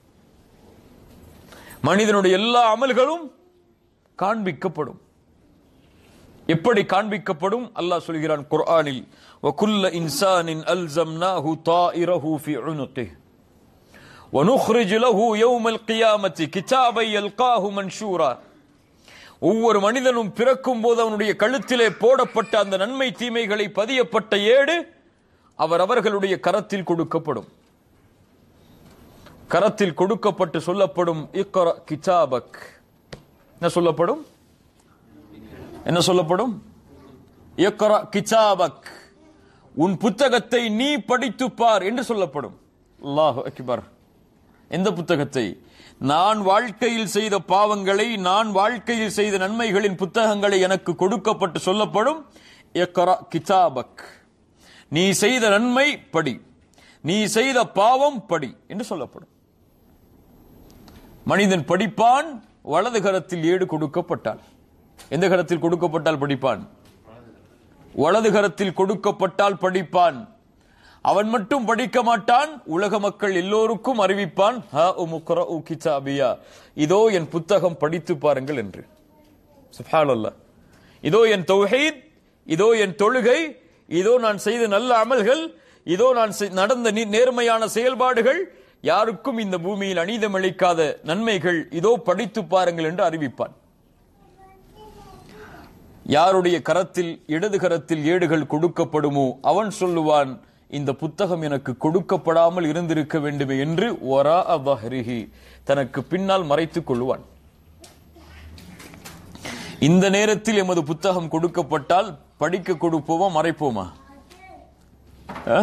மனிதனுடைய எல்லா அமல்களும் காண்பிக்கப்படும் எப்படி காண்பிக்கப்படும் அல்லாஹ் சொல்கிறான் குர்ஆனில் وَكُلَّ إِنسَانٍ أَلْزَمْنَاهُ طَائِرَهُ فِي عُنُقِهِ وَنُخْرِجُ لَهُ يَوْمَ الْقِيَامَةِ كِتَابًا يَلْقَاهُ مَنْشُورًا ஒவ்வொரு மனிதனும் பிறக்கும் போது அவனுடைய கழுத்திலே போடப்பட்ட அந்த நன்மை தீமைகளை பதியப்பட்ட ஏடு அவர் அவர்களுடைய கரத்தில் கொடுக்கப்படும் கரத்தில் கொடுக்கப்பட்டு சொல்லப்படும் இக்கர கிதாபக் என்ன சொல்லப்படும் என்ன சொல்லப்படும் இக்கர கிதாபக் உன் புத்தகத்தை நீ படித்துப் பார் என்று சொல்லப்படும் அல்லாஹ் அக்பர் எந்த புத்தகத்தை நான் வாழ்க்கையில் செய்த பாவங்களை நான் வாழ்க்கையில் செய்த நன்மைகளின் புத்தகங்களை எனக்கு கொடுக்கப்பட்டு சொல்லப்படும் இக்ரா கிதாபக் நீ செய்த நன்மை படி நீ செய்த பாவம் படி என்று சொல்லப்படும் மனிதன் படிப்பான் வலது கரத்தில் ஏடு கொடுக்கப்பட்டால் எந்த கரத்தில் கொடுக்கப்பட்டால் படிப்பான் வலது கரத்தில் கொடுக்கப்பட்டால் படிப்பான் அவன் மட்டும் படிக்க மாட்டான் உலக மக்கள் எல்லோருக்கும் அறிவிப்பான் "ஹா உமுக்ரஉ கிதாபியா." இதோ என் புத்தகம் படித்து பாருங்கள் என்று சுப்ஹானல்லாஹ் இதோ என் தௌஹீத் இதோ என் தொழுகை இதோ நான் செய்த நல்ல அமல்கள் இதோ நான் செய்- நடந்த நீ- நேர்மையான செயல்பாடுகள் யாருக்கும் இந்த பூமியில் அநீதமளிக்காத நன்மைகள் இதோ படித்து பாருங்கள் என்று அறிவிப்பான் யாருடைய கரத்தில் இடது கரத்தில் ஏடுகள் கொடுக்கப்படுமோ அவன் சொல்லுவான் இந்த புத்தகம் எனக்கு கொடுக்கப்படாமல் இருந்திருக்க வேண்டுமே என்று ஒரா அபஹரிஹி தனக்கு பின்னால் மறைத்துக் கொள்வான் இந்த நேரத்தில் எமது புத்தகம் கொடுக்கப்பட்டால் படிக்க கொடுப்போமா மறைப்போமா ஆ?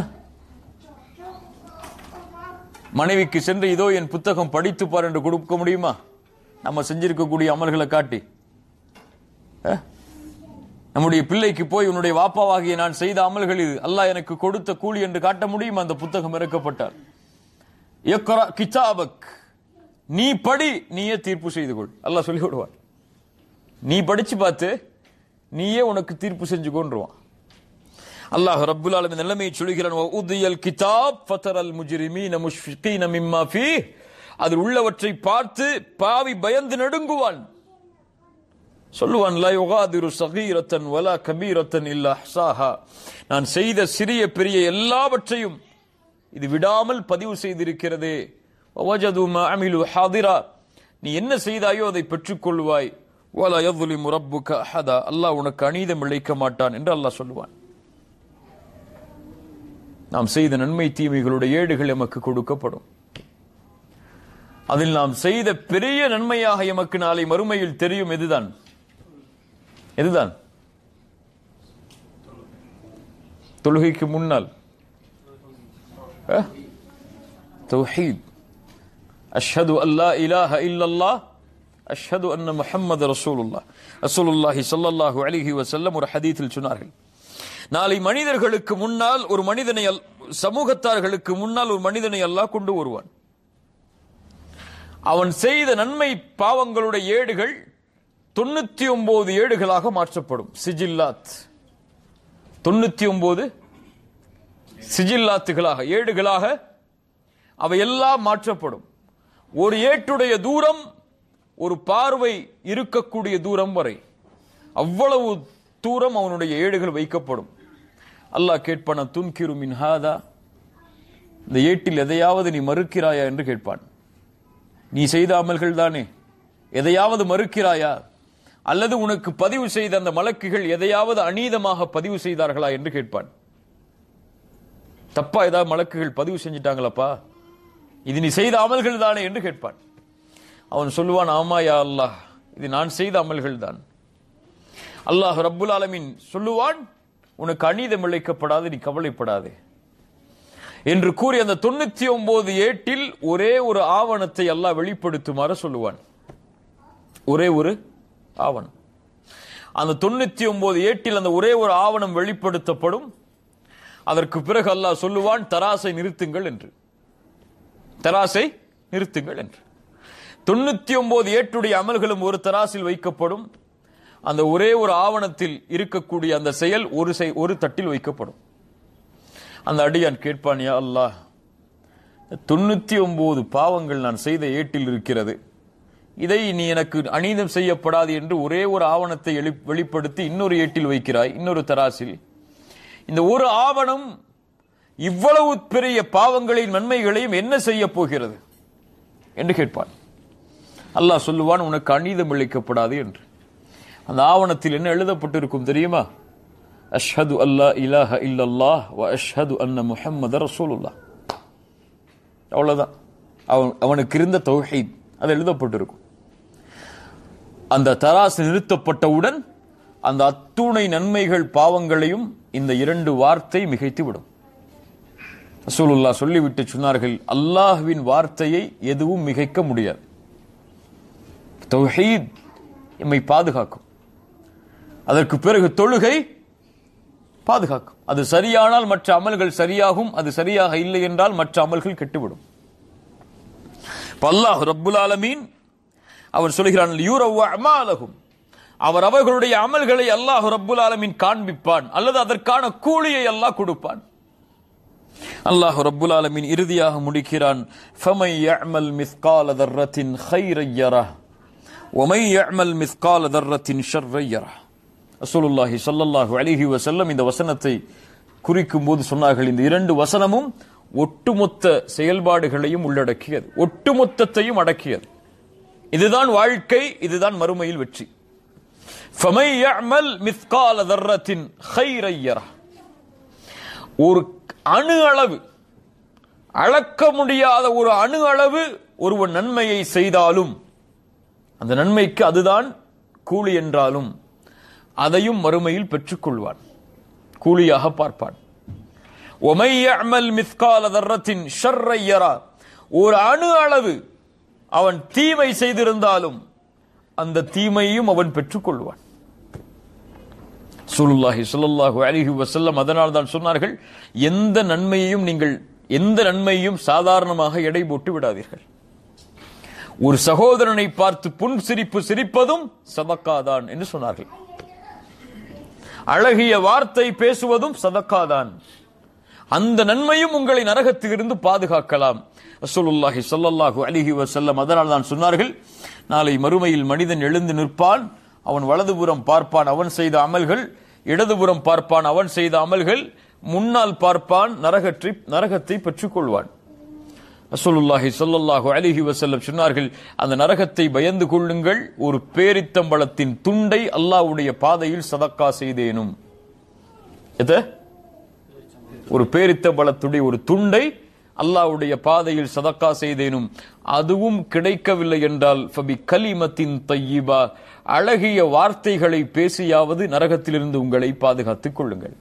மனைவிக்கு சென்று இதோ என் புத்தகம் படித்து பார் என்று கொடுக்க முடியுமா நம்ம செஞ்சிருக்கக்கூடிய அமல்களை காட்டி ஆ? நம்முடைய பிள்ளைக்கு போய் உன்னுடைய வாப்பாவாகிய நான் செய்த அமல்கள் இது அல்லாஹ் எனக்கு கொடுத்த கூலி என்று காட்ட முடியும் அந்த புத்தகம் இறக்கப்பட்டால் இக்ரா கிதாபக் நீ படி நீயே தீர்ப்பு செய்து கொள் அல்லாஹ் சொல்லி விடுவான் நீ படிச்சு பார்த்து நீயே உனக்கு தீர்ப்பு செஞ்சு கொண்டுருவான் அல்லாஹ் ரப்புல் ஆலமின் நிலைமையை சொல்கிறான் உதியல் கிதாப் ஃபதரல் முஜ்ரிமீன முஷ்ஃபிகீன மிம்மா ஃபீ அதில் உள்ளவற்றை பார்த்து பாவி பயந்து நடுங்குவான் சொல்லுவான் லா யுகாதிரு சகீரத்தன் வலா கபீரத்தன் இல்லா அஹ்சாஹா நான் செய்த சிறிய பெரிய எல்லாவற்றையும் இது விடாமல் பதிவு செய்திருக்கிறதே வஜது மா அமிலு ஹாதிரா நீ என்ன செய்தாயோ அதை பெற்றுக்கொள்வாய் வலா யظ்லிமு ரப்புக அஹதா அல்லாஹ் உனக்கு அநீதம் இழைக்க மாட்டான் என்று அல்லாஹ் சொல்லுவான் நாம் செய்த நன்மை தீமைகளுடைய ஏடுகள் எமக்கு கொடுக்கப்படும் அதில் நாம் செய்த பெரிய நன்மையாக எமக்கு நாளை மறுமையில் தெரியும் எதுதான் எதுதான் தொழுகைக்கு முன்னால் தௌஹீத் அஷ்ஹது அல்லா இலாஹ இல்லல்லாஹ் அஷ்ஹது அன்ன முஹம்மது ரசூலுல்லாஹ் ரசூலுல்லாஹி ஸல்லல்லாஹு அலைஹி வஸல்லம் ஒரு ஹதீஸில் சொன்னார்கள் நாளை மனிதர்களுக்கு முன்னால் ஒரு மனிதனை அல்- சமூகத்தார்களுக்கு முன்னால் ஒரு மனிதனை அல்லாஹ் கொண்டு வருவான் அவன் செய்த நன்மை பாவங்களுடைய ஏடுகள் தொண்ணூத்தி ஒன்பது ஏடுகளாக மாற்றப்படும் சிஜில்லாத் தொண்ணூத்தி ஒன்பது சிஜில்லாத்துகளாக ஏடுகளாக அவை எல்லாம் மாற்றப்படும் ஒரு ஏட்டுடைய தூரம் ஒரு பார்வை இருக்கக்கூடிய தூரம் வரை அவ்வளவு தூரம் அவனுடைய ஏடுகள் வைக்கப்படும் அல்லாஹ் கேட்பான துன்கிரு மின் ஹாதா இந்த ஏட்டில் எதையாவது நீ மறுக்கிறாயா என்று கேட்பான் நீ செய்த அமல்கள் தானே எதையாவது மறுக்கிறாயா அல்லது உனக்கு பதிவு செய்த அந்த மலக்குகள் எதையாவது அநீதமாக பதிவு செய்தார்களா என்று கேட்பான் தப்பா ஏதாவது மலக்குகள் பதிவு செஞ்சிட்டாங்களப்பா இது நீ செய்த அமல்கள் தானே என்று கேட்பான் அவன் சொல்லுவான் ஆமா யா அல்லாஹ் இது நான் செய்த அமல்கள் தான் அல்லாஹ் ரப்புல் ஆலமீன் சொல்லுவான் உனக்கு அநீதம் இழைக்கப்படாது நீ கவலைப்படாதே என்று கூறி அந்த தொண்ணூத்தி ஒன்பது ஏட்டில் ஒரே ஒரு ஆவணத்தை அல்லாஹ் வெளிப்படுத்துமாறு சொல்லுவான் ஒரே ஒரு ஆவணம் அந்த தொண்ணூத்தி ஒன்பது ஏட்டில் அந்த ஒரே ஒரு ஆவணம் வெளிப்படுத்தப்படும் அதற்கு பிறகு அல்லாஹ் சொல்லுவான் தராசை நிறுத்துங்கள் என்று தராசை நிறுத்துங்கள் என்று தொண்ணூத்தி ஒன்பது ஏட்டுடைய அமல்களும் ஒரு தராசில் வைக்கப்படும் அந்த ஒரே ஒரு ஆவணத்தில் இருக்கக்கூடிய அந்த செயல் ஒரு செய்- ஒரு தட்டில் வைக்கப்படும் அந்த அடியான் கேட்பான் யா அல்லாஹ் தொண்ணூத்தி ஒன்பது பாவங்கள் நான் செய்த ஏட்டில் இருக்கிறது இதை நீ எனக்கு அநீதம் செய்யப்படாது என்று ஒரே ஒரு ஆவணத்தை எழு- வெளிப்படுத்தி இன்னொரு ஏட்டில் வைக்கிறாய் இன்னொரு தராசில் இந்த ஒரு ஆவணம் இவ்வளவு பெரிய பாவங்களின் நன்மைகளையும் என்ன செய்ய போகிறது என்று கேட்பான் அல்லாஹ் சொல்லுவான் உனக்கு அநீதம் இழைக்கப்படாது என்று அந்த ஆவணத்தில் என்ன எழுதப்பட்டிருக்கும் தெரியுமா அஷ்ஹது அல்லா இலாஹ இல்லல்லாஹ் வ அஷ்ஹது அன்ன முஹம்மது ரசூலுல்லாஹ் அவ்வளவுதான் அவன் அவனுக்கு இருந்த தௌஹீத் அது எழுதப்பட்டிருக்கும் அந்த தராசு நிறுத்தப்பட்டவுடன் அந்த அத்துணை நன்மைகள் பாவங்களையும் இந்த இரண்டு வார்த்தை மிகைத்து விடும் ரசூலுல்லாஹ் சொல்லிவிட்டு சொன்னார்கள் அல்லாஹ்வின் வார்த்தையை எதுவும் மிகைக்க முடியாது தௌஹீத் எம்மை பாதுகாக்கும் அதற்கு பிறகு தொழுகை பாதுகாக்கும் அது சரியானால் மற்ற அமல்கள் சரியாகும் அது சரியாக இல்லை என்றால் மற்ற அமல்கள் கெட்டுவிடும் இப்ப அல்லாஹ் ரப்புல் ஆலமீன் அவன் சொல்கிறான் யூரவ் அமாலகும் அவர் அவர்களுடைய அமல்களை அல்லாஹ் ரப்புல் ஆலமீன் காண்பிப்பான் அல்லது அதற்கான கூலியை அல்லாஹ் கொடுப்பான் அல்லாஹ் ரப்புல் ஆலமீன் இறுதியாக முடிக்கிறான் ஃபமை யஅமல் மிஸ்கால தர்ரத்தின் خيرا يره ومن يعمل مثقال ذرة شرا يره ரசூலுல்லாஹி ஸல்லல்லாஹு அலைஹி வஸல்லம் இந்த வசனத்தை குறிக்கும் போது சொன்னார்கள் இந்த இரண்டு வசனமும் ஒட்டுமொத்த செயல்பாடுகளையும் உள்ளடக்கியது ஒட்டுமொத்தத்தையும் அடக்கியது இதுதான் வாழ்க்கை இதுதான் மறுமையில் வெற்றி فَمَن يَعْمَلْ مِثْقَالَ ذَرَّةٍ خَيْرًا يَرَهُ ஒரு அணு அளவு அளக்க முடியாத ஒரு அணு அளவு ஒருவன் நன்மையை செய்தாலும் அந்த நன்மைக்கு அதுதான் கூலி என்றாலும் அதையும் மறுமையில் பெற்றுக்கொள்வான் கூலியாக பார்ப்பான் ஒமை அமல் மிஸ்கால தர்ரத்தின் ஷர்ரையரா ஒரு அணு அளவு அவன் தீமை செய்திருந்தாலும் அந்த தீமையும் அவன் பெற்றுக்கொள்வான் சுல்லாஹி ஸல்லல்லாஹு அலைஹி வஸல்லம் அதனால் தான் சொன்னார்கள் எந்த நன்மையையும் நீங்கள் எந்த நன்மையையும் சாதாரணமாக எடை போட்டு விடாதீர்கள் ஒரு சகோதரனை பார்த்து புன் சிரிப்பு சிரிப்பதும் சதக்காதான் என்று சொன்னார்கள் அழகிய வார்த்தை பேசுவதும் சதக்காதான் அந்த நன்மையும் உங்களை நரகத்திலிருந்து பாதுகாக்கலாம் ரசூலுல்லாஹி ஸல்லல்லாஹு அலைஹி வஸல்லம் அதனால் தான் சொன்னார்கள் நாளை மறுமையில் மனிதன் எழுந்து நிற்பான் அவன் வலதுபுறம் பார்ப்பான் அவன் செய்த அமல்கள் இடதுபுறம் பார்ப்பான் அவன் செய்த அமல்கள் முன்னால் பார்ப்பான் நரகத்தை நரகத்தை பெற்றுக்கொள்வான் ரசூலுல்லாஹி ஸல்லல்லாஹு அலைஹி வஸல்லம் சொன்னார்கள் அந்த நரகத்தை பயந்து கொள்ளுங்கள் ஒரு பேரித்தம்பளத்தின் துண்டை அல்லாஹ்வுடைய பாதையில் சதக்கா செய்தேனும் எது ஒரு பேரித்தம்பளத்துடைய ஒரு துண்டை அல்லாஹ்வுடைய பாதையில் சதக்கா செய்தேனும் அதுவும் கிடைக்கவில்லை என்றால் ஃபபி கலிமத்தின் தையிபா அழகிய வார்த்தைகளை பேசியாவது நரகத்திலிருந்து உங்களை பாதுகாத்துக் கொள்ளுங்கள்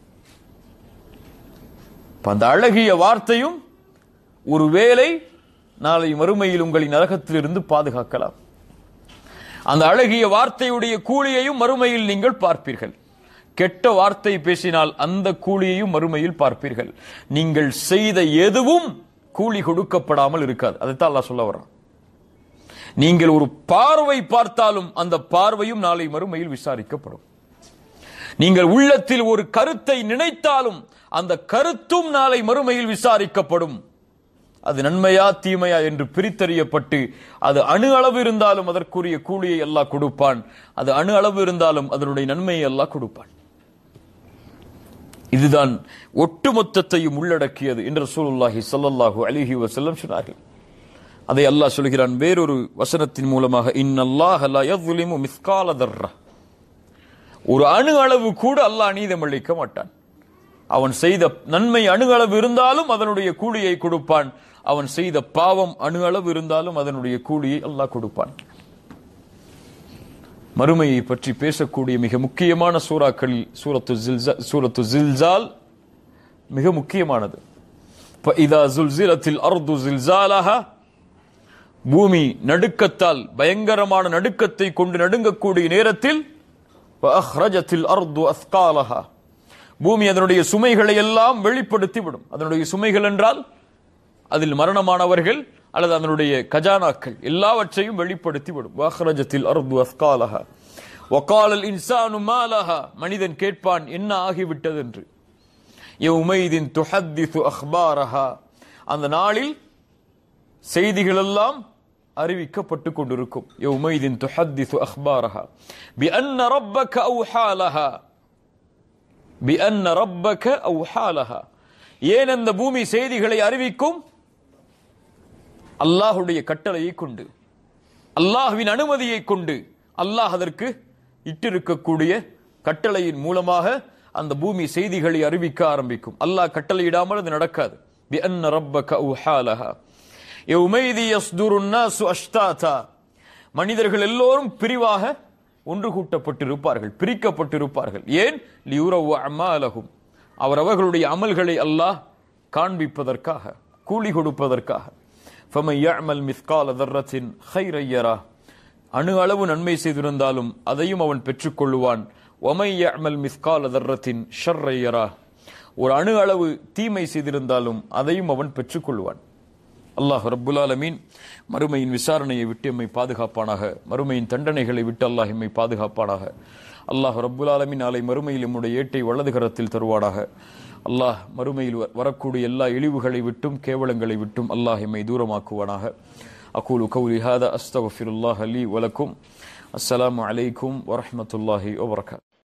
இப்ப அந்த அழகிய வார்த்தையும் ஒருவேளை நாளை மறுமையில் உங்களை நரகத்திலிருந்து பாதுகாக்கலாம் அந்த அழகிய வார்த்தையுடைய கூலியையும் மறுமையில் நீங்கள் பார்ப்பீர்கள் கெட்ட வார்த்தை பேசினால் அந்த கூலியையும் மறுமையில் பார்ப்பீர்கள் நீங்கள் செய்த எதுவும் கூலி கொடுக்கப்படாமல் இருக்காது அதைத்தான் அல்லாஹ் சொல்ல வர்றான் நீங்கள் ஒரு பார்வை பார்த்தாலும் அந்த பார்வையும் நாளை மறுமையில் விசாரிக்கப்படும் நீங்கள் உள்ளத்தில் ஒரு கருத்தை நினைத்தாலும் அந்த கருத்தும் நாளை மறுமையில் விசாரிக்கப்படும் அது நன்மையா தீமையா என்று பிரித்தறியப்பட்டு அது அணு அளவு இருந்தாலும் அதற்குரிய கூலியை அல்லாஹ் கொடுப்பான் அது அணு அளவு இருந்தாலும் அதனுடைய நன்மையை அல்லாஹ் கொடுப்பான் இதுதான் ஒட்டுமொத்தத்தையும் உள்ளடக்கியது என்று ரசூலுல்லாஹி ஸல்லல்லாஹு அலைஹி வஸல்லம் சொன்னார்கள் அதை அல்லாஹ் சொல்கிறான் வேறொரு வசனத்தின் மூலமாக இன்னல்லாஹ லா யظ்லிமு மிஸ்கால தர்ரா ஒரு அணு அளவு கூட அல்லாஹ் நீதம் அளிக்க மாட்டான் அவன் செய்த நன்மை அணு அளவு இருந்தாலும் அதனுடைய கூலியை கொடுப்பான் அவன் செய்த பாவம் அணு அளவு இருந்தாலும் அதனுடைய கூலியை அல்லாஹ் கொடுப்பான் மறுமையை பற்றி பேசக்கூடிய மிக முக்கியமான சூறாக்களில் சூரத்து ஜில்சா சூரத்து ஜில்சால் மிக முக்கியமானது இதா ஜுல்சிலத்தில் அர்து ஜில்சாலஹா பூமி நடுக்கத்தால் பயங்கரமான நடுக்கத்தை கொண்டு நடுங்கக்கூடிய நேரத்தில் அஹ்ரஜத்தில் அர்து அஸ்காலஹா பூமி அதனுடைய சுமைகளை எல்லாம் வெளிப்படுத்தி விடும் அதனுடைய சுமைகள் என்றால் அதில் மரணமானவர்கள் அல்லது அதனுடைய கஜானாக்கள் எல்லாவற்றையும் வெளிப்படுத்தி விடும் வஹ்ரஜத்தில் அர்து அஸ்காலஹா வகாலல் இன்சானு மாலஹா மனிதன் கேட்பான் என்ன ஆகிவிட்டது என்று யௌமைதின் துஹத்திசு அஹ்பாரஹா அந்த நாளில் செய்திகள் எல்லாம் அறிவிக்கப்பட்டு கொண்டிருக்கும் யௌமைதின் துஹத்திசு அஹ்பாரஹா பி அன்ன ரப்பக அவுஹாலஹா பி அன்ன ரப்பக அவுஹாலஹா ஏன் அந்த பூமி செய்திகளை அறிவிக்கும் அல்லாஹுடைய கட்டளையை கொண்டு அல்லாஹ்வின் அனுமதியை கொண்டு அல்லாஹ் அதற்கு இட்டிருக்கக்கூடிய கட்டளையின் மூலமாக அந்த பூமி செய்திகளை அறிவிக்க ஆரம்பிக்கும் அல்லாஹ் கட்டளையிடாமல் அது நடக்காது பி அன்ன ரப்பக அவுஹாலஹா யௌமைதி யஸ்துரு الناس அஷ்தாதா மனிதர்கள் எல்லோரும் பிரிவாக ஒன்று கூட்டப்பட்டிருப்பார்கள் பிரிக்கப்பட்டிருப்பார்கள் ஏன் லியுரவு அமாலகும் அவர் அவர்களுடைய அமல்களை அல்லாஹ் காண்பிப்பதற்காக கூலி கொடுப்பதற்காக ஃபமை யஅமல் மிஸ்கால தர்ரத்தின் ஹைரையரா அணு அளவு நன்மை செய்திருந்தாலும் அதையும் அவன் பெற்றுக்கொள்ளுவான் ஒமை யஅமல் மிஸ்கால தர்ரத்தின் ஷர்ரையரா ஒரு அணு அளவு தீமை செய்திருந்தாலும் அதையும் அவன் பெற்றுக்கொள்வான் அல்லாஹ் ரப்புல் ஆலமீன் மறுமையின் விசாரணையை விட்டு எம்மை பாதுகாப்பானாக மறுமையின் தண்டனைகளை விட்டு அல்லாஹ் எம்மை பாதுகாப்பானாக அல்லாஹ் ரப்புல் ஆலமீன் நாளை மறுமையில் எம்முடைய ஏட்டை வலது கரத்தில் தருவானாக அல்லாஹ் மறுமையில் வ- வரக்கூடிய எல்லா இழிவுகளை விட்டும் கேவலங்களை விட்டும் அல்லாஹ் எம்மை தூரமாக்குவானாக அகூலு கௌலி ஹாதா அஸ்தகஃபிருல்லாஹ் லி வலக்கும் அஸ்ஸலாமு அலைக்கும் வரஹ்மத்துல்லாஹி வபரகாத்